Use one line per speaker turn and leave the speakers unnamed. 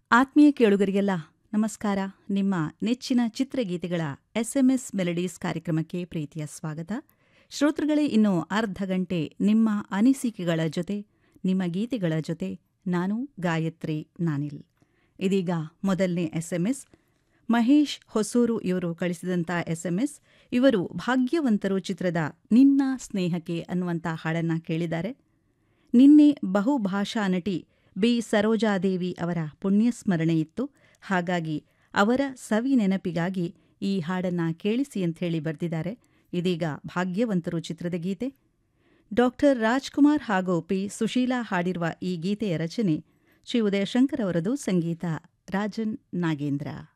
ಆತ್ಮೀಯ ಕೇಳುಗರಿಗೆಲ್ಲ ನಮಸ್ಕಾರ ನಿಮ್ಮ ನೆಚ್ಚಿನ ಚಿತ್ರಗೀತೆಗಳ ಎಸ್ಎಂಎಸ್ ಮೆಲಡೀಸ್ ಕಾರ್ಯಕ್ರಮಕ್ಕೆ ಪ್ರೀತಿಯ ಸ್ವಾಗತ ಶ್ರೋತೃಗಳೇ ಇನ್ನು ಅರ್ಧ ಗಂಟೆ ನಿಮ್ಮ ಅನಿಸಿಕೆಗಳ ಜೊತೆ ನಿಮ್ಮ ಗೀತೆಗಳ ಜೊತೆ ನಾನು ಗಾಯತ್ರಿ ನಾನಿಲ್ ಇದೀಗ ಮೊದಲನೇ ಎಸ್ಎಂಎಸ್ ಮಹೇಶ್ ಹೊಸೂರು ಇವರು ಕಳಿಸಿದಂಥ ಎಸ್ಎಂಎಸ್ ಇವರು ಭಾಗ್ಯವಂತರು ಚಿತ್ರದ ನಿನ್ನ ಸ್ನೇಹಕ್ಕೆ ಅನ್ನುವಂಥ ಹಾಡನ್ನು ಕೇಳಿದ್ದಾರೆ ನಿನ್ನೆ ಬಹುಭಾಷಾ ನಟಿ ಬಿ ಸರೋಜಾದೇವಿ ಅವರ ಪುಣ್ಯಸ್ಮರಣೆ ಇತ್ತು ಹಾಗಾಗಿ ಅವರ ಸವಿ ನೆನಪಿಗಾಗಿ ಈ ಹಾಡನ್ನು ಕೇಳಿಸಿ ಅಂಥೇಳಿ ಬರೆದಿದ್ದಾರೆ ಇದೀಗ ಭಾಗ್ಯವಂತರು ಚಿತ್ರದ ಗೀತೆ ಡಾಕ್ಟರ್ ರಾಜ್ಕುಮಾರ್ ಹಾಗೂ ಪಿ ಸುಶೀಲಾ ಹಾಡಿರುವ ಈ ಗೀತೆಯ ರಚನೆ ಶ್ರೀ ಉದಯಶಂಕರ್ ಅವರದು ಸಂಗೀತ ರಾಜನ್ ನಾಗೇಂದ್ರ